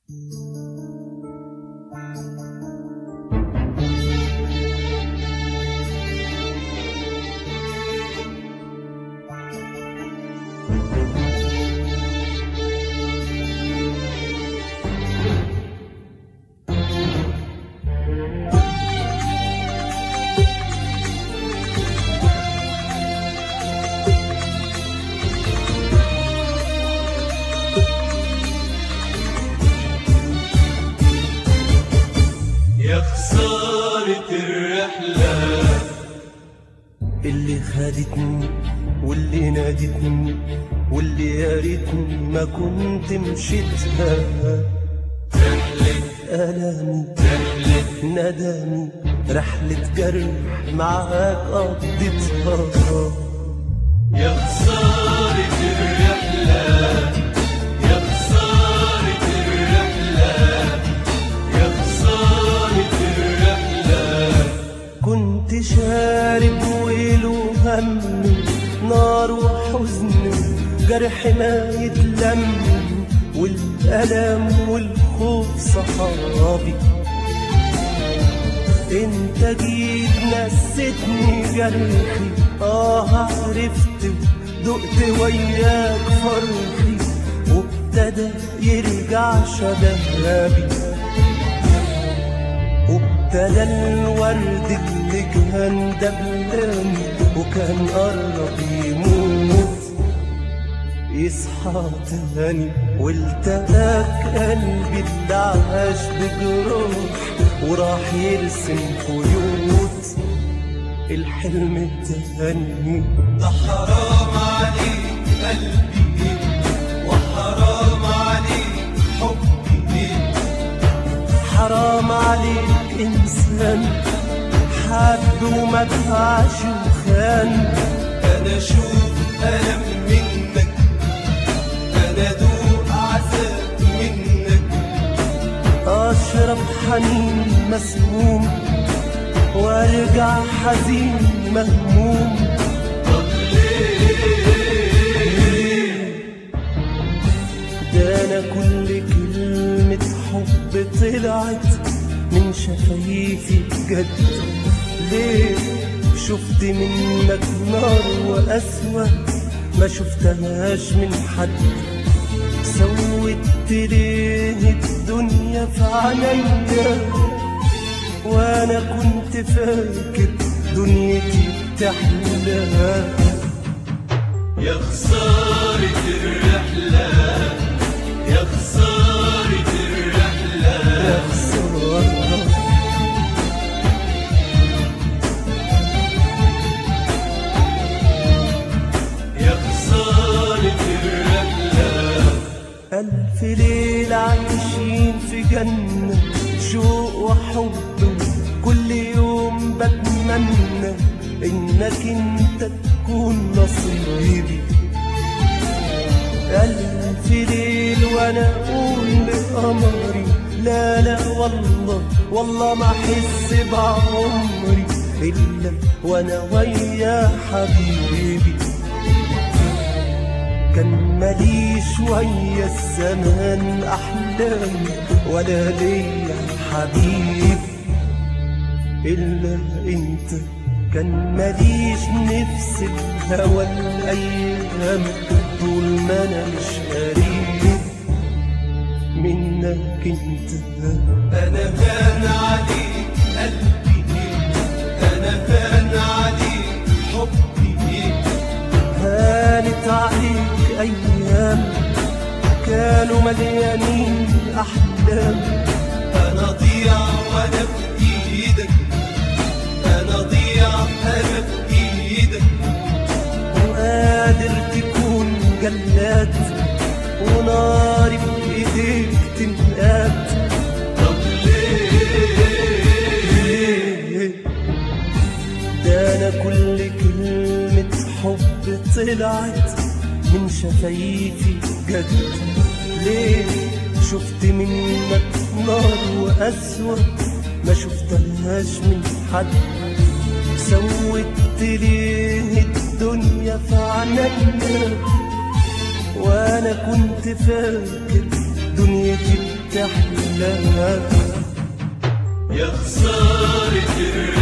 يا خسارة الرحلة اللي خدتني واللي نادتني واللي يا ريتني ما كنت مشيتها رحلة ألامي رحلة ندمي رحلة جرح معاك قضيتها يا خسارة الرحلة يا خسارة الرحلة يا خسارة الرحلة كنت شارب ويله هم نار وحزن جرح ما يتلم والألم والخوف صحابي انت جيت نسيتني جرحي اه عرفت دقت وياك فرحي وابتدى يرجع شبابي وابتدى الورد اللي كان دبلان وكان قرب يموت يصحى تاني والتقاك قلبي اللي عاش بجروح وراح يرسم خيوط الحلم تاني ده حرام عليك قلبي وحرام عليك حبي حرام عليك انسان حب وما دفعش وخان انا اشوف الم منك انا ادوق عذاب منك اشرب حنين مسموم وارجع حزين مهموم طب ليه ده انا كل كلمة حب طلعت من شفايفي بجد ليه شفت منك نار وقسوة ما شفتهاش من حد سوت ليه الدنيا في عينيا وانا كنت فاكر دنيتي تحلى يا خسارة الرحلة يا خسارة الرحلة يا خسارة يا خسارة الرحلة ألف ليلة عايشين في جنة شوق وحب كل يوم بتمنى إنك أنت تكون نصيبي ألف ليل وأنا أقول لقمري لا لا والله والله ما أحس بعمري إلا وأنا ويا حبيبي كان ماليش ويا الزمان احلام ولا ليا حبيب الا انت كان ماليش نفس الهوى الايام طول ما انا مش قريب منك انت انا هان عليك قلبي انا هان عليك حبي هانت عليك ايام كانوا مليانين احلام انا ضيع وانا في ايدك انا ضيع انا في ايدك وقادر تكون جلاد وناري بإيديك تنقاد طب ليه ده أنا كل كلمة حب طلعت من شفايفي جد ليه شفت منك نار وقسوة ما شفتهاش من حد سوت ليه الدنيا في عينيا وانا كنت فاكر دنيتي بتحلى لها يا خسارة الرجال